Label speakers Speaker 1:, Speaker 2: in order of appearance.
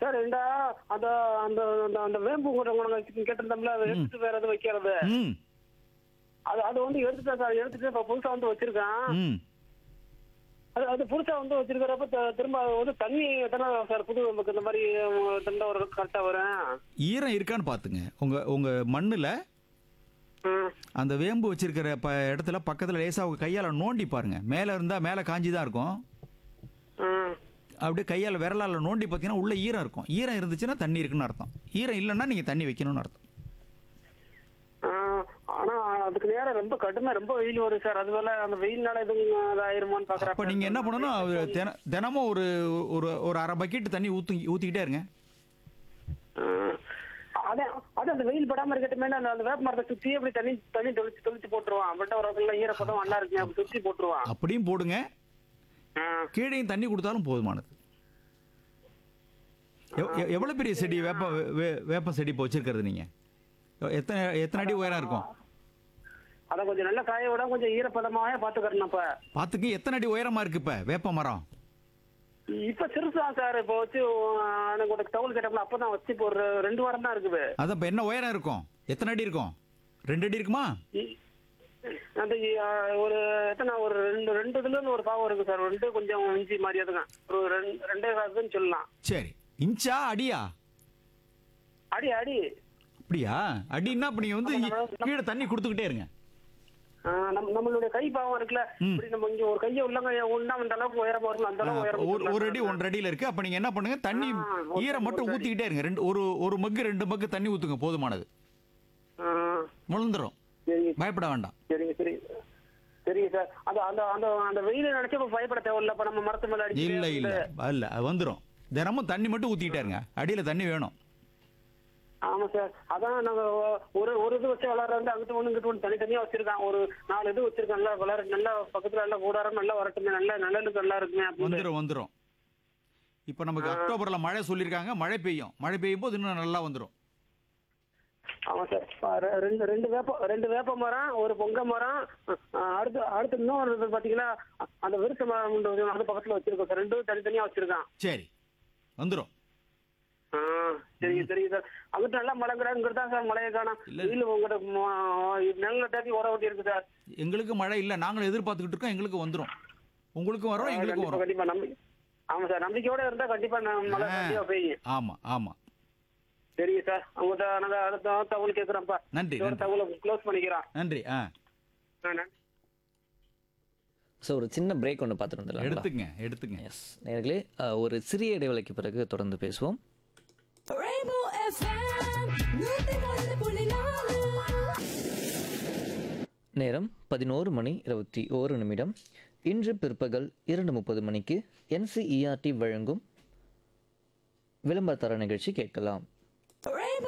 Speaker 1: Sir ரெண்டா அந்த அந்த அந்த- அந்த வேம்பு கூட உங்களுக்கு கேட்டிருந்தோம்ல அதை எடுத்துட்டு வேற எதுவும் வைக்கிறது
Speaker 2: ம்
Speaker 1: அது அது வந்து எடுத்துட்டேன் சார் எடுத்துட்டு இப்ப புதுசா வந்து வச்சிருக்கேன்
Speaker 2: ம்
Speaker 1: அது அது புதுசா வந்து வச்சிருக்கிறப்ப த- திரும்ப அது வந்து தண்ணி எத்தனை சார் புது நமக்கு இந்த மாதிரி உம், தண்டை ஒரு கரெக்டா வரும்
Speaker 2: ஈரம் இருக்கான்னு பார்த்துங்க உங்கள் உங்கள் மண்ணில்
Speaker 1: ம்.
Speaker 2: அந்த வேம்பு வச்சிருக்கிற ப இடத்துல பக்கத்தில் லேசாக உங்கள் கையால் நோண்டி பாருங்க மேலே இருந்தால் மேலே காஞ்சி தான் இருக்கும்
Speaker 1: ம்.
Speaker 2: அப்படியே கையால் விரலால் நோண்டி பார்த்தீங்கன்னா உள்ள ஈரம் இருக்கும் ஈரம் இருந்துச்சுன்னா தண்ணி இருக்குன்னு அர்த்தம் ஈரம் இல்லைன்னா நீங்கள் தண்ணி வைக்கணும்னு அர்த்தம்
Speaker 1: ஆ, ஆனா அதுக்கு நேரம் ரொம்ப கடுமை ரொம்ப வெயில் வரும் சார் அது வேலை அந்த வெயில்னால எதுவும் இதாயிருமான்னு
Speaker 2: அப்போ
Speaker 1: பாக்குறேன்
Speaker 2: நீங்கள் என்ன பண்ணணும் அது தின தினமும் ஒரு ஒரு ஒரு அரை பக்கெட் தண்ணி ஊற்றி ஊற்றிக்கிட்டே இருங்க
Speaker 1: அதான் அதான் அந்த வெயில் படாம இருக்கட்டுமே அந்த அந்த வேப்ப மரத்தை சுத்தி அப்படி தண்ணி தண்ணி தொளிச்சு தொளிச்சு போட்டுருவான் பட் ஒரு ஈரப்பதம் நல்லா இருக்கு அப்படி சுத்தி போட்டுருவான்
Speaker 2: அப்படியும் போடுங்க
Speaker 1: ஆ.
Speaker 2: கீழையும் தண்ணி கொடுத்தாலும் போதுமானது எவ்- எவ்- எவ்வளவு பெரிய செடி வேப்ப வே- வேப்ப செடி இப்போ வச்சிருக்கிறது நீங்க எத்தனை எத்தனை அடி உயரம் இருக்கும்
Speaker 1: அத கொஞ்சம் நல்லா காய விட கொஞ்சம் ஈரப்பதமாவே பாத்துக்கிறேன் அப்ப
Speaker 2: பார்த்துக்கு எத்தனை அடி உயரமா இருக்கு இப்ப வேப்ப மரம்
Speaker 1: இப்ப சிறுசுதான் சார் இப்போ வச்சு ஆ, எனக்கு ஒரு தகவல் கேட்டப்பல அப்பதான் வச்சு இப்போ ஒரு ரெண்டு வாரம் தான் இருக்குது
Speaker 2: அதான் இப்போ என்ன உயரம் இருக்கும் எத்தனை அடி இருக்கும் ரெண்டு அடி இருக்குமா
Speaker 1: இ- அந்த ஆ, ஒரு எத்தனை ஒரு ரெண்டு ரெண்டு இதுல இருந்து ஒரு பாவம் இருக்கு சார் ரெண்டு கொஞ்சம் இஞ்சி மாதிரி அதுங்க ஒரு ரெண்டு ரெண்டே காசுன்னு சொல்லலாம்
Speaker 2: சரி இன்ச்சா அடியா
Speaker 1: அடி அடி
Speaker 2: அப்படியா அடின்னா அப்ப நீங்க வந்து கீழே தண்ணி கொடுத்துக்கிட்டே இருங்க
Speaker 1: ஆ, நம்ம நம்மளுடைய கை பாவம் இருக்குல்ல
Speaker 2: ம்.
Speaker 1: இப்படி நம்ம இங்க ஒரு கையை உள்ளங்க ஒண்ணா அந்த அளவுக்கு உயரமா இருக்கும் அந்த அளவுக்கு உயரம்
Speaker 2: ஒரு ஒரு அடி ஒன்றரை அடியில இருக்கு அப்ப நீங்க என்ன பண்ணுங்க தண்ணி
Speaker 1: ஆ, ஓகே,
Speaker 2: ஈரம் மட்டும்
Speaker 1: ஒரு அடி.
Speaker 2: ஊத்திக்கிட்டே இருங்க ரெண்டு ஒரு ஒரு மக்கு ரெண்டு மக்கு தண்ணி ஊத்துங்க போதுமானது முழுந்துரும்
Speaker 1: சரிங்க
Speaker 2: பயப்பட வேண்டாம்
Speaker 1: சரிங்க சரி சரிங்க சார் அந்த அந்த அந்த அந்த வெயில நினைச்சு இப்ப பயப்பட தேவையில்ல இப்ப நம்ம மரத்து மேல அடிச்சு
Speaker 2: இல்ல இல்ல இல்ல அது வந்துரும் தினமும் தண்ணி மட்டும் ஊத்திக்கிட்டே இருங்க அடியில தண்ணி வேணும்
Speaker 1: ஆமா சார் அதான் நாங்க ஒரு ஒரு இது வச்சு வளர்றது அங்கிட்டு ஒண்ணு இங்கிட்டு ஒண்ணு தனித்தனியா வச்சிருக்கான் ஒரு நாலு இது வச்சிருக்கேன் நல்லா வளர நல்லா பக்கத்துல நல்லா கூடாரம் நல்லா வரட்டுமே நல்லா நிழலுக்கு நல்லா இருக்குமே அப்படின்னு
Speaker 2: வந்துரும் வந்துரும் இப்போ நமக்கு அக்டோபர்ல மழை சொல்லியிருக்காங்க மழை பெய்யும் மழை பெய்யும் போது இன்னும் நல்லா வந்துரும்
Speaker 1: ஆமா சார் ஆ, ரெ- ரெண்டு ரெண்டு வேப்ப ரெண்டு வேப்ப மரம் ஒரு பொங்க மரம் ஆ, அடுத்து அடுத்து இன்னொரு இது பாத்தீங்கன்னா அந்த விருத்த மரம் ஒன்று வந்து அது பக்கத்துல வச்சிருக்கோம் சார் ரெண்டும் தனித்தனியா வச்சிருக்கான்
Speaker 2: சரி வந்துரும்
Speaker 1: ஆ, சரிங்க சரிங்க சார் அங்கிட்ட நல்லா மழைங்கிறாங்கிறது தான் சார் மழையை காணும்
Speaker 2: இல்ல.
Speaker 1: வெயில் உங்கள்கிட்ட நல்ல டேட்டி உரம் ஓட்டி இருக்கு சார்
Speaker 2: எங்களுக்கு மழை இல்ல நாங்களும் எதிர்பார்த்துக்கிட்டு இருக்கோம் எங்களுக்கு வந்துரும் உங்களுக்கும் வரும் எங்களுக்கும்
Speaker 1: கண்டிப்பா
Speaker 2: வரும்
Speaker 1: கண்டிப்பா நம்பி ஆமா சார் நம்பிக்கையோட இருந்தா கண்டிப்பா நான் மழை
Speaker 2: ஆ.
Speaker 1: கண்டிப்பா பெய்யும்
Speaker 2: ஆமா ஆமா
Speaker 1: சரிங்க சார் உங்கள்கிட்ட நாங்க அடுத்த தகவல் கேட்குறோம்ப்பா
Speaker 2: நன்றி,
Speaker 1: இதோட
Speaker 2: நன்றி.
Speaker 1: தகவலை க்ளோஸ் பண்ணிக்கிறோம்
Speaker 2: நன்றி ஆ
Speaker 1: ஆ, நன்றி
Speaker 3: ஸோ ஒரு சின்ன பிரேக் ஒன்று பார்த்துட்டு வந்துடலாம்
Speaker 2: எடுத்துங்க எடுத்துங்க
Speaker 3: எஸ் நேர்களே அஹ், ஒரு சிறிய இடைவேளைக்கு பிறகு தொடர்ந்து பேசுவோம்
Speaker 4: Rainbow FM, நூத்தி நாலு புள்ளி நாலு.
Speaker 3: நேரம் பதினோரு மணி இருபத்தி ஓரு நிமிடம் இன்று பிற்பகல் இரண்டு முப்பது மணிக்கு என்சிஇஆர்டி வழங்கும் விளம்பர தர நிகழ்ச்சி கேட்கலாம்